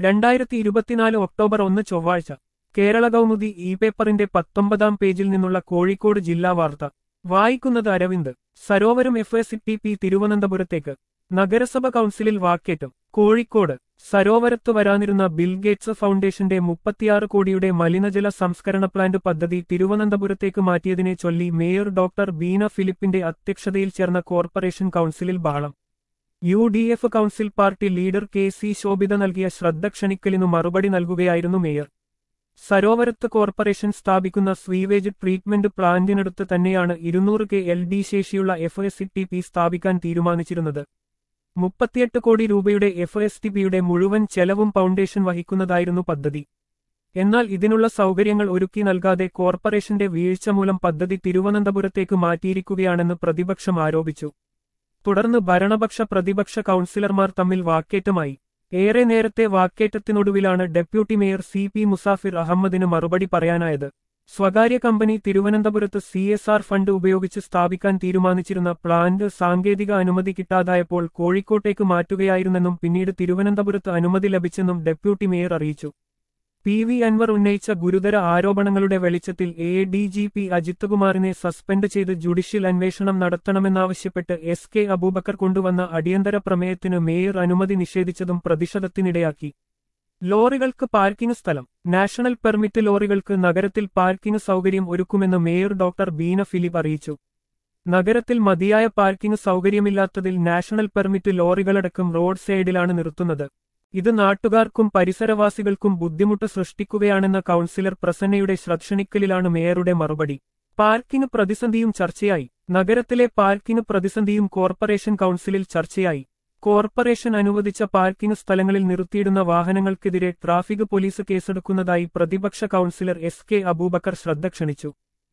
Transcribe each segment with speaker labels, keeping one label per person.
Speaker 1: രണ്ടായിരത്തി ഇരുപത്തിനാല് ഒക്ടോബർ ഒന്ന് ചൊവ്വാഴ്ച കേരള കൗമുദി ഇ പേപ്പറിന്റെ പത്തൊമ്പതാം പേജിൽ നിന്നുള്ള കോഴിക്കോട് ജില്ലാ വാർത്ത വായിക്കുന്നത് Aravind Sarovaram F S T P തിരുവനന്തപുരത്തേക്ക് നഗരസഭ കൗൺസിലിൽ വാക്കേറ്റം കോഴിക്കോട് സരോവരത്ത് വരാനിരുന്ന ബിൽഗേറ്റ്സ് ഫൗണ്ടേഷന്റെ മുപ്പത്തിയാറ് കോടിയുടെ മലിനജല സംസ്കരണ പ്ലാന്റ് പദ്ധതി തിരുവനന്തപുരത്തേക്ക് മാറ്റിയതിനെ ചൊല്ലി മേയർ ഡോക്ടർ ബീന ഫിലിപ്പിന്റെ അധ്യക്ഷതയിൽ ചേർന്ന കോർപ്പറേഷൻ കൗൺസിലിൽ ബഹളം U D F council party leader K C Shobitha നൽകിയ ശ്രദ്ധ ക്ഷണിക്കലിനു മറുപടി നൽകുകയായിരുന്നു മേയർ സരോവരത്ത് കോർപ്പറേഷൻ സ്ഥാപിക്കുന്ന സ്വീവേജ് ട്രീറ്റ്മെന്റ് പ്ലാന്റിനടുത്ത് തന്നെയാണ് ഇരുന്നൂറ് കെ എൽ ഡി ശേഷിയുള്ള എഫ് എസ് ടി പി സ്ഥാപിക്കാൻ തീരുമാനിച്ചിരുന്നത് മുപ്പത്തിയെട്ട് കോടി രൂപയുടെ എഫ് എസ് ടി പിയുടെ മുഴുവൻ ചെലവും ഫൗണ്ടേഷൻ വഹിക്കുന്നതായിരുന്നു പദ്ധതി എന്നാൽ ഇതിനുള്ള സൗകര്യങ്ങൾ ഒരുക്കി നൽകാതെ കോർപ്പറേഷന്റെ വീഴ്ച മൂലം പദ്ധതി തിരുവനന്തപുരത്തേക്ക് മാറ്റിയിരിക്കുകയാണെന്ന് പ്രതിപക്ഷം ആരോപിച്ചു തുടർന്ന് ഭരണപക്ഷ പ്രതിപക്ഷ കൗൺസിലർമാർ തമ്മിൽ വാക്കേറ്റമായി ഏറെ നേരത്തെ വാക്കേറ്റത്തിനൊടുവിലാണ് deputy mayor C P Musafir അഹമ്മദിന് മറുപടി പറയാനായത് സ്വകാര്യ കമ്പനി തിരുവനന്തപുരത്ത് സി എസ് ആർ ഫണ്ട് ഉപയോഗിച്ച് സ്ഥാപിക്കാൻ തീരുമാനിച്ചിരുന്ന പ്ലാന്റ് സാങ്കേതിക അനുമതി കിട്ടാതായപ്പോൾ കോഴിക്കോട്ടേക്ക് മാറ്റുകയായിരുന്നെന്നും പിന്നീട് തിരുവനന്തപുരത്ത് അനുമതി ലഭിച്ചെന്നും ഡെപ്യൂട്ടി മേയർ അറിയിച്ചു പി വി അൻവർ ഉന്നയിച്ച ഗുരുതര ആരോപണങ്ങളുടെ വെളിച്ചത്തിൽ A D G P Ajith കുമാറിനെ സസ്പെൻഡ് ചെയ്ത് ജുഡീഷ്യൽ അന്വേഷണം നടത്തണമെന്നാവശ്യപ്പെട്ട് എസ് കെ അബൂബക്കർ കൊണ്ടുവന്ന അടിയന്തര പ്രമേയത്തിന് മേയർ അനുമതി നിഷേധിച്ചതും പ്രതിഷേധത്തിനിടയാക്കി ലോറികൾക്ക് പാർക്കിംഗ് സ്ഥലം നാഷണൽ പെർമിറ്റ് ലോറികൾക്ക് നഗരത്തിൽ പാർക്കിംഗ് സൗകര്യം ഒരുക്കുമെന്ന് മേയർ ഡോക്ടർ ബീന ഫിലിപ്പ് അറിയിച്ചു നഗരത്തിൽ മതിയായ പാർക്കിംഗ് സൗകര്യമില്ലാത്തതിൽ നാഷണൽ പെർമിറ്റ് ലോറികളടക്കം റോഡ് സൈഡിലാണ് നിർത്തുന്നത് ഇത് നാട്ടുകാർക്കും പരിസരവാസികൾക്കും ബുദ്ധിമുട്ട് സൃഷ്ടിക്കുകയാണെന്ന കൗൺസിലർ പ്രസന്നയുടെ ശ്രദ്ധണിക്കലിലാണ് മേയറുടെ മറുപടി പാർക്കിംഗ് പ്രതിസന്ധിയും ചർച്ചയായി നഗരത്തിലെ പാർക്കിംഗ് പ്രതിസന്ധിയും കോർപ്പറേഷൻ കൗൺസിലിൽ ചർച്ചയായി കോർപ്പറേഷൻ അനുവദിച്ച പാർക്കിംഗ് സ്ഥലങ്ങളിൽ നിർത്തിയിടുന്ന വാഹനങ്ങൾക്കെതിരെ ട്രാഫിക് പോലീസ് കേസെടുക്കുന്നതായി പ്രതിപക്ഷ കൗൺസിലർ എസ് കെ അബൂബക്കർ ശ്രദ്ധ ക്ഷണിച്ചു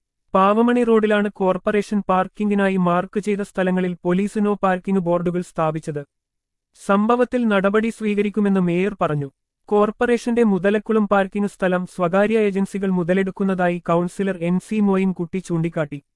Speaker 1: പാവമണി റോഡിലാണ് കോർപ്പറേഷൻ പാർക്കിംഗിനായി മാർക്ക് ചെയ്ത സ്ഥലങ്ങളിൽ പോലീസ് നോ പാർക്കിംഗ് ബോർഡുകൾ സ്ഥാപിച്ചത് സംഭവത്തിൽ നടപടി സ്വീകരിക്കുമെന്ന് മേയർ പറഞ്ഞു കോർപ്പറേഷന്റെ മുതലക്കുളം പാർക്കിംഗ് സ്ഥലം സ്വകാര്യ ഏജൻസികൾ മുതലെടുക്കുന്നതായി കൗൺസിലർ എൻ സി മോയിൻകുട്ടി ചൂണ്ടിക്കാട്ടി